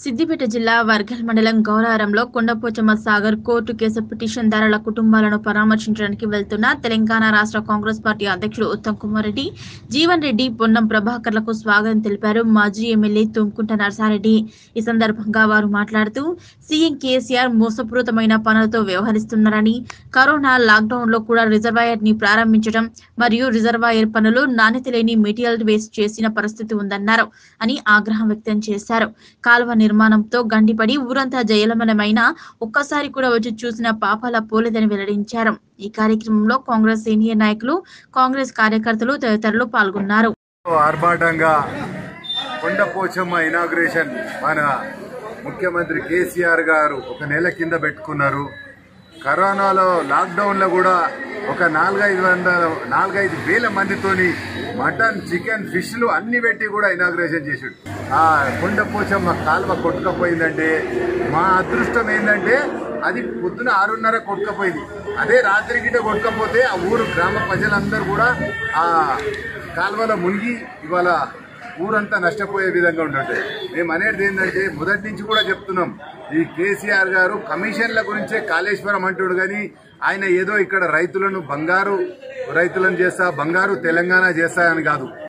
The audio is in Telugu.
సిద్దిపేట జిల్లా వర్గల్ మండలం గౌరారంలో కొండపోచమ్మ సాగర్ కోర్టు కేసు పిటిషన్దారుల కుటుంబాలను పరామర్శించడానికి వెళ్తున్న తెలంగాణ రాష్ట్ర కాంగ్రెస్ పార్టీ అధ్యక్షుడు ఉత్తమ్ కుమార్ రెడ్డి జీవన్ రెడ్డి పొన్నం ప్రభాకర్లకు స్వాగతం తెలిపారు మాజీ ఎమ్మెల్యే తుమ్కుంట నర్సారెడ్డి ఈ సందర్భంగా వారు మాట్లాడుతూ సీఎం కేసీఆర్ మోసపూరితమైన పనులతో వ్యవహరిస్తున్నారని కరోనా లాక్డౌన్ లో కూడా రిజర్వాయర్ ని ప్రారంభించడం మరియు రిజర్వాయర్ పనులు నాణ్యత లేని మెటీరియల్ వేస్ట్ చేసిన పరిస్థితి ఉందన్నారు అని ఆగ్రహం వ్యక్తం చేశారు కాలువ నిర్మాణంతో గండిపడి ఊరంతా జయలమలమైన ఒక్కసారి కూడా వచ్చి చూసిన పాపాల పోలేదని వెల్లడించారు ఈ కార్యక్రమంలో కాంగ్రెస్ సీనియర్ నాయకులు కాంగ్రెస్ కార్యకర్తలు తదితరులు పాల్గొన్నారు ఆర్భాటంగా కొండపోచమ్మ ఇనాగ్రేషన్ మన ముఖ్యమంత్రి కేసీఆర్ గారు ఒక నెల కింద పెట్టుకున్నారు కరోనాలో లాక్డౌన్లో కూడా ఒక నాలుగైదు వందల నాలుగైదు వేల మందితోని మటన్ చికెన్ ఫిష్లు అన్ని పెట్టి కూడా ఇనాగ్రేషన్ చేసాడు ఆ కొండపోచమ్మ కాలువ కొట్టుకపోయిందంటే మా అదృష్టం ఏంటంటే అది పొద్దున ఆరున్నర కొట్టుకపోయింది అదే రాత్రి గిట్ట కొట్టుకపోతే ఆ ఊరు గ్రామ ప్రజలందరూ కూడా ఆ కాలువలో మునిగి ఇవాళ ఊరంతా నష్టపోయే విధంగా ఉంటుంటే మేము అనేది ఏంటంటే మొదటి నుంచి కూడా చెప్తున్నాం ఈ కేసీఆర్ గారు కమిషన్ల గురించే కాళేశ్వరం అంటాడు కానీ ఆయన ఏదో ఇక్కడ రైతులను బంగారు రైతులను చేస్తా బంగారు తెలంగాణ చేస్తా అని కాదు